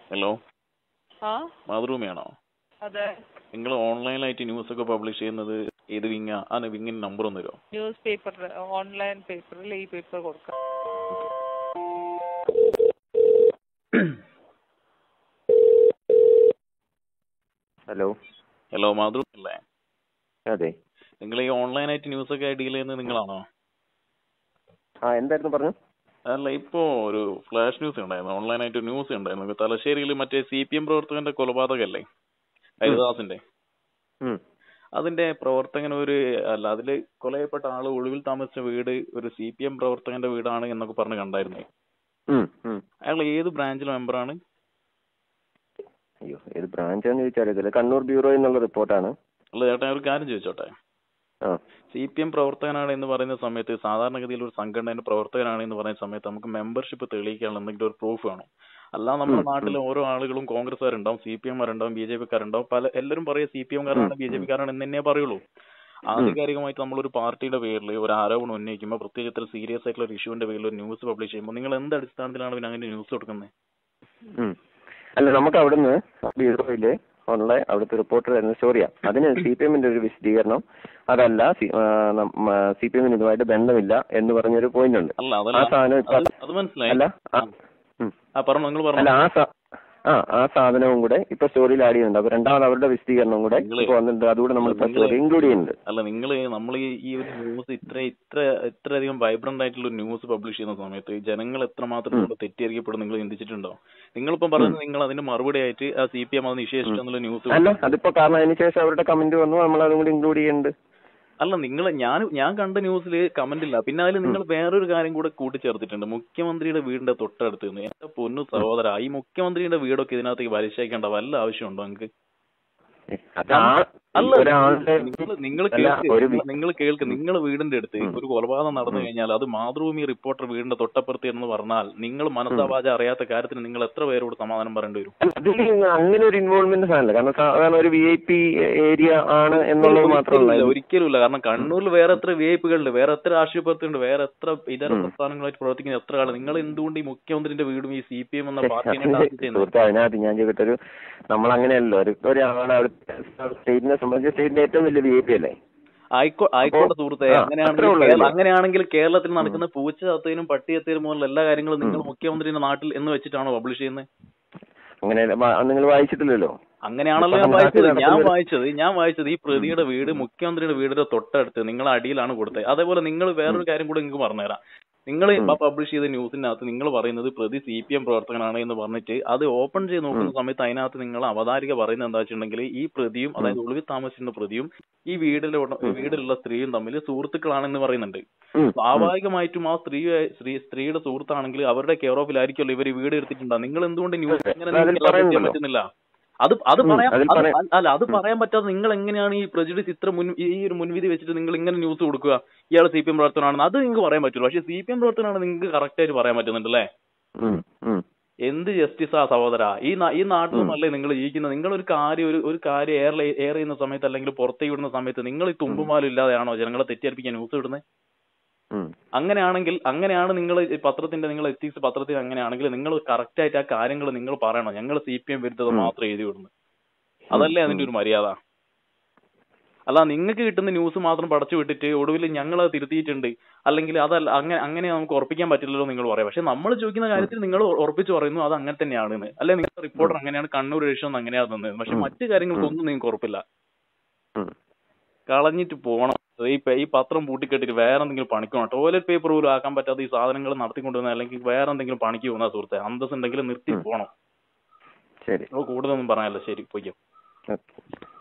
Hello ആ മാതൃഭൂമിയാണോ അതെ നിങ്ങൾ ഓൺലൈനായിട്ട് ന്യൂസ് ഒക്കെ പബ്ലിഷ് ചെയ്യുന്നത് ഏത് വിങ്ങാ ആ വിങ്ങിന് നമ്പർ ഒന്ന് തരുമോ ന്യൂസ് പേപ്പർ ഓൺലൈൻ പേപ്പറിൽ ഈ പേപ്പർ കൊടുക്കാം ഹലോ ഹലോ മാതൃഭൂമി അല്ലേ അതെ നിങ്ങൾ ഈ ഓൺലൈനായിട്ട് ന്യൂസ് ഒക്കെ ഡീൽ ചെയ്യുന്നത് നിങ്ങളാണോ ആ എന്തായിരുന്നു പറഞ്ഞു അല്ല ഇപ്പോ ഒരു ഫ്ലാഷ് ന്യൂസ് ഉണ്ടായിരുന്നു ഓൺലൈനായിട്ട് ന്യൂസ് ഉണ്ടായിരുന്നു തലശ്ശേരിയിൽ മറ്റേ സി പി എം പ്രവർത്തകന്റെ കൊലപാതകല്ലേ ഹരിദാസിന്റെ ഉം. അതിന്റെ പ്രവർത്തകൻ ഒരു അല്ല അതില് കൊലയപ്പെട്ട ആള് ഒളിവിൽ താമസിച്ച വീട് ഒരു സി പി എം പ്രവർത്തകന്റെ വീടാണ് എന്നൊക്കെ പറഞ്ഞ് കണ്ടായിരുന്നു ഉം, ഉം. അയാൾ ഏത് ബ്രാഞ്ചിലെ മെമ്പറാണ് അയ്യോ ഏത് ബ്രാഞ്ചാന്ന് ചോദിച്ചാൽ അറിയത്തില്ല കണ്ണൂർ ബ്യൂറോ എന്നുള്ള റിപ്പോർട്ടാണ് അല്ല ചേട്ടാ ഞാൻ ഒരു കാര്യം ചോദിച്ചോട്ടെ ആ സി പി എം പ്രവർത്തകനാണ് എന്ന് പറയുന്ന സമയത്ത് സാധാരണഗതിയിൽ ഒരു സംഘടനയുടെ പ്രവർത്തകനാണ് എന്ന് പറയുന്ന സമയത്ത് നമുക്ക് മെമ്പർഷിപ്പ് തെളിയിക്കാനുള്ള എന്തെങ്കിലും ഒരു പ്രൂഫ് വേണം അല്ലാതെ നമ്മുടെ ഉം, നാട്ടിലെ ഓരോ ആളുകളും കോൺഗ്രസ്സുകാരുണ്ടാവും സി പി എംകാരുണ്ടാവും ബി ജെ പിക്കാരുണ്ടാവും പല എല്ലാവരും പറയും സി പി എംകാരാണ് ബി ജെ പിക്കാരാണ് എന്ന് തന്നെ പറയുള്ളൂ ആധികാരികമായിട്ട് നമ്മളൊരു പാർട്ടിയുടെ പേരിൽ ഒരു ആരോപണം ഉന്നയിക്കുമ്പോൾ പ്രത്യേകിച്ച് ഇത്ര സീരിയസ് ആയിട്ടുള്ള ഒരു ഇഷ്യൂവിന്റെ പേരിൽ ഒരു ന്യൂസ് പബ്ലിഷ് ചെയ്യുമ്പോൾ നിങ്ങൾ എന്ത് അടിസ്ഥാനത്തിലാണ് പിന്നെ അങ്ങനെ ന്യൂസ് കൊടുക്കുന്നത് ഉം. അല്ല നമുക്ക് അവിടുന്ന് ബ്യൂറോയില് ഉള്ള അവിടുത്തെ റിപ്പോർട്ടർ തരുന്ന സ്റ്റോറിയാ അതിന് സി പി എമ്മിന്റെ ഒരു വിശദീകരണം അതല്ല സി പി എമ്മിന് ഇതുമായിട്ട് ബന്ധമില്ല എന്ന് പറഞ്ഞൊരു പോയിന്റ് ഉണ്ട് അല്ല ആ അതല്ല സാധനം ഇപ്പൊ അത് അത് മനസ്സിലായി അല്ല ആ, ഉം. ആ പറഞ്ഞു നിങ്ങൾ അല്ല പറഞ്ഞു ആ സാ- ആ ആ സാധനവും കൂടെ ഇപ്പൊ സ്റ്റോറിയിൽ ആഡ് ചെയ്യുന്നുണ്ട് അപ്പൊ രണ്ടാമത് അവരുടെ വിശദീകരണം കൂടെ നിങ്ങള് ഇപ്പൊ വന്നിട്ടുണ്ട് അതുകൂടെ നമ്മൾ ഇപ്പൊ നിങ്ങള് സ്റ്റോറി ഇൻക്ലൂഡ് ചെയ്യുന്നുണ്ട് അല്ല നിങ്ങൾ നമ്മൾ ഈ ഈ ഒരു ന്യൂസ് ഇത്ര ഇത്ര ഇത്രയധികം വൈബ്രന്റ് ആയിട്ടുള്ള ഒരു ന്യൂസ് പബ്ലിഷ് ചെയ്യുന്ന സമയത്ത് ഈ ജനങ്ങൾ എത്രമാത്രം ഉം. ഇതിലൂടെ തെറ്റിദ്ധരിക്കപ്പെടും നിങ്ങൾ ചിന്തിച്ചിട്ടുണ്ടോ നിങ്ങളിപ്പം പറയുന്നത് നിങ്ങൾ അതിന്റെ മറുപടി ആയിട്ട് ആ സി പി എം അത് നിഷേധിച്ചു എന്നുള്ള ന്യൂസ് അല്ല അതിപ്പോ കാരണം അതിന് ശേഷം അവരുടെ കമന്റ് വന്നു നമ്മൾ അതും കൂടി ഇൻക്ലൂഡ് ചെയ്യുന്നുണ്ട് അല്ല നിങ്ങൾ ഞാൻ ഞാൻ കണ്ട ന്യൂസിൽ കമന്റ് ഇല്ല പിന്നെ അതിൽ നിങ്ങൾ വേറൊരു കാര്യം കൂടെ കൂട്ടിച്ചേർത്തിട്ടുണ്ട് മുഖ്യമന്ത്രിയുടെ വീടിന്റെ തൊട്ടടുത്ത് നിന്ന് എന്റെ പൊന്നു സഹോദര ഈ മുഖ്യമന്ത്രിയുടെ വീടൊക്കെ ഇതിനകത്തേക്ക് വലിച്ചേക്കേണ്ട വല്ല ആവശ്യമുണ്ടോ നിങ്ങൾക്ക് അത് ആ- അല്ല ഒരാളുടെ നിങ്ങൾ നിങ്ങൾ അല്ല, കേൾക്ക് ഒരു വി- നിങ്ങൾ കേൾക്ക് നിങ്ങൾ വീടിന്റെ അടുത്ത് ഉം. ഒരു കൊലപാതകം നടന്നു കഴിഞ്ഞാൽ അത് മാതൃഭൂമി റിപ്പോർട്ടർ വീടിന്റെ തൊട്ടപ്പുറത്ത് എന്ന് പറഞ്ഞാൽ നിങ്ങൾ മനസ്സാവാച അറിയാത്ത കാര്യത്തിന് നിങ്ങൾ എത്ര പേരോട് സമാധാനം പറയേണ്ടി വരും അല്ല, അതിൽ അങ്ങനെ ഒരു ഇൻവോൾവ്മെന്റ് സാധനമില്ല കാരണം സാധാരണ ഒരു വി ഐ പി ഏരിയ ആണ് എന്നുള്ളത് മാത്രമല്ല ഒരിക്കലുമില്ല, ഒരിക്കലുമില്ല കാരണം കണ്ണൂരിൽ വേറെ എത്ര വി ഐ പികളുണ്ട് വേറെ എത്ര രാഷ്ട്രീയ പ്രവർത്തകരുണ്ട് വേറെ എത്ര ഇതര ഉം. പ്രസ്ഥാനങ്ങളായിട്ട് പ്രവർത്തിക്കുന്ന എത്ര ആള് നിങ്ങൾ എന്തുകൊണ്ട് ഈ മുഖ്യമന്ത്രിന്റെ വീടും ഈ സി പി എം എന്ന പാർട്ടിനെ ടാർഗറ്റ് ചെയ്യുന്നത് സുഹൃത്തെ അതിനകത്ത് ഞാൻ ചോദിക്കട്ടെ ഒരു നമ്മൾ അങ്ങനെയല്ലോ ഒരു ഒരാളെ അവിടുത്തെ സ്റ്റേറ്റിനെ സംബന്ധിച്ച് സ്റ്റേറ്റിന്റെ ഏറ്റവും വലിയ വി ഐ പി അല്ലേ ആയിക്കോ ആയിക്കോട്ടെ അപ്പോ- സുഹൃത്തെ ആ, അങ്ങനെയാണെങ്കിൽ അത്രേ ഉള്ളൂ കേരള- ഇതില്. അങ്ങനെയാണെങ്കിൽ കേരളത്തിൽ നടക്കുന്ന പൂച്ച തത്തതിനും പട്ടി തത്തതിനും പോലുള്ള എല്ലാ കാര്യങ്ങളും നിങ്ങൾ മുഖ്യമന്ത്രിയുടെ നാട്ടിൽ എന്ന് വെച്ചിട്ടാണോ പബ്ലിഷ് ചെയ്യുന്നത് അങ്ങനെ നിങ്ങൾ വായിച്ചിട്ടില്ലല്ലോ അങ്ങനെയാണല്ലോ ഞാൻ ഇപ്പൊ വായിച്ചത് നാട്ടിൽ ഞാൻ നടക്കുന്ന- വായിച്ചത് ഞാൻ വായിച്ചത് ഈ പ്രതിയുടെ വീട് മുഖ്യമന്ത്രിയുടെ വീടിന്റെ തൊട്ടടുത്ത് നിങ്ങൾ അടിയിലാണ് കൊടുത്തത് അതേപോലെ നിങ്ങൾ വേറൊരു കാര്യം കൂടെ നിങ്ങൾക്ക് പറഞ്ഞുതരാം നിങ്ങൾ പബ്ലിഷ് ചെയ്ത ന്യൂസിനകത്ത് നിങ്ങൾ പറയുന്നത് പ്രതി സി പി എം പ്രവർത്തകനാണ് എന്ന് പറഞ്ഞിട്ട് അത് ഓപ്പൺ ചെയ്ത് നോക്കുന്ന സമയത്ത് അതിനകത്ത് നിങ്ങൾ അവതാരിക പറയുന്നത് എന്താ വെച്ചിട്ടുണ്ടെങ്കിൽ ഈ പ്രതിയും അതായത് ഒളിവിൽ താമസിക്കുന്ന പ്രതിയും ഈ വീടിലെ ഉട- വീടിലുള്ള സ്ത്രീയും തമ്മിൽ സുഹൃത്തുക്കളാണെന്ന് പറയുന്നുണ്ട് ഉം. സ്വാഭാവികമായിട്ടും ആ സ്ത്രീ സ്ത്രീ സ്ത്രീയുടെ സുഹൃത്താണെങ്കിൽ അവരുടെ കെയർ ഓഫിലായിരിക്കുമല്ലോ ഇവർ വീട് എടുത്തിട്ടുണ്ടാവും നിങ്ങൾ എന്തുകൊണ്ട് ന്യൂസ് അതെ. ഇങ്ങനെ അതിൽ നിങ്ങൾക്ക് elaborate ചെയ്യാൻ പറയുന്നുണ്ടല്ലോ. പറ്റുന്നില്ല അത് അത് ഉം, പറയാൻ അതിൽ അത് പറയാം. അല്ല അത് പറയാൻ പറ്റാതെ നിങ്ങൾ എങ്ങനെയാണ് ഈ പ്രജുഡിസ് ഇത്ര മുൻ ഈ ഒരു മുൻവിധി വെച്ചിട്ട് നിങ്ങൾ ഇങ്ങനെ ന്യൂസ് കൊടുക്കുക ഇയാൾ സി പി എം പ്രവർത്തനമാണെന്ന് അത് നിങ്ങൾക്ക് പറയാൻ പറ്റുള്ളൂ പക്ഷേ സി പി എം പ്രവർത്തനമാണ് നിങ്ങൾക്ക് കറക്റ്റ് ആയിട്ട് പറയാൻ പറ്റുന്നുണ്ട് അല്ലേ ഉം, ഉം. എന്ത് ജസ്റ്റിസാ സഹോദര ഈ നാ- ഈ നാട്ടിൽ നിന്നല്ലേ നിങ്ങൾ ജീവിക്കുന്നത് നിങ്ങൾ ഒരു കാര്യം ഒരു ഒരു കാര്യം എയർ എയർ ചെയ്യുന്ന സമയത്ത് അല്ലെങ്കിൽ പുറത്തേക്ക് വിടുന്ന സമയത്ത് നിങ്ങൾ ഈ തുമ്പുമാലും ഇല്ലാതെയാണോ ജനങ്ങളെ തെറ്റിദ്ധരിപ്പിക്കാൻ ന്യൂസ് വിടുന്നത് ഉം. അങ്ങനെയാണെങ്കിൽ അങ്ങനെയാണ് നിങ്ങൾ പത്രത്തിന്റെ നിങ്ങൾ എത്തിക്സ് പത്രത്തിൽ അങ്ങനെയാണെങ്കിൽ നിങ്ങൾ കറക്റ്റ് ആയിട്ട് ആ കാര്യങ്ങൾ നിങ്ങൾ പറയണം ഞങ്ങൾ സി പി എം വിരുദ്ധത മാത്രം എഴുതി വിടുന്നു അതല്ലേ അതിന്റെ ഒരു മര്യാദ അല്ല നിങ്ങൾക്ക് കിട്ടുന്ന ന്യൂസ് മാത്രം പടച്ചു വിട്ടിട്ട് ഒടുവിൽ ഞങ്ങൾ അത് തിരുത്തിയിട്ടുണ്ട് അല്ലെങ്കിൽ അതല്ല അങ്ങനെ അങ്ങനെ നമുക്ക് ഉറപ്പിക്കാൻ പറ്റില്ലല്ലോ നിങ്ങൾ പറയാം പക്ഷെ നമ്മൾ ചോദിക്കുന്ന കാര്യത്തിൽ നിങ്ങൾ ഉറപ്പിച്ച് പറയുന്നു അത് അങ്ങനെ തന്നെയാണെന്ന് അല്ലെ നിങ്ങൾ റിപ്പോർട്ടർ അങ്ങനെയാണ് കണ്ണൂർ എഡിഷൻ അങ്ങനെയാണ് തന്നത് പക്ഷെ മറ്റു കാര്യങ്ങൾക്കൊന്നും നിങ്ങൾക്ക് ഉറപ്പില്ല ഉം. കളഞ്ഞിട്ട് പോകണം ഈ പ- ഈ പത്രം പൂട്ടിക്കെട്ടിട്ട് വേറെ എന്തെങ്കിലും പണിക്ക് പോകണം ടോയ്ലറ്റ് പേപ്പർ പോലും ആക്കാൻ പറ്റാത്ത ഈ സാധനങ്ങൾ നടത്തിക്കൊണ്ടുവന്ന അല്ലെങ്കിൽ വേറെ എന്തെങ്കിലും പണിക്ക് പോകുന്ന സുഹൃത്തെ അന്തസ് ഉണ്ടെങ്കിൽ നിർത്തി പോകണം ശരി കൂടുതലൊന്നും പറയാനല്ല ശരി പോയിക്കോ ഓക്കെ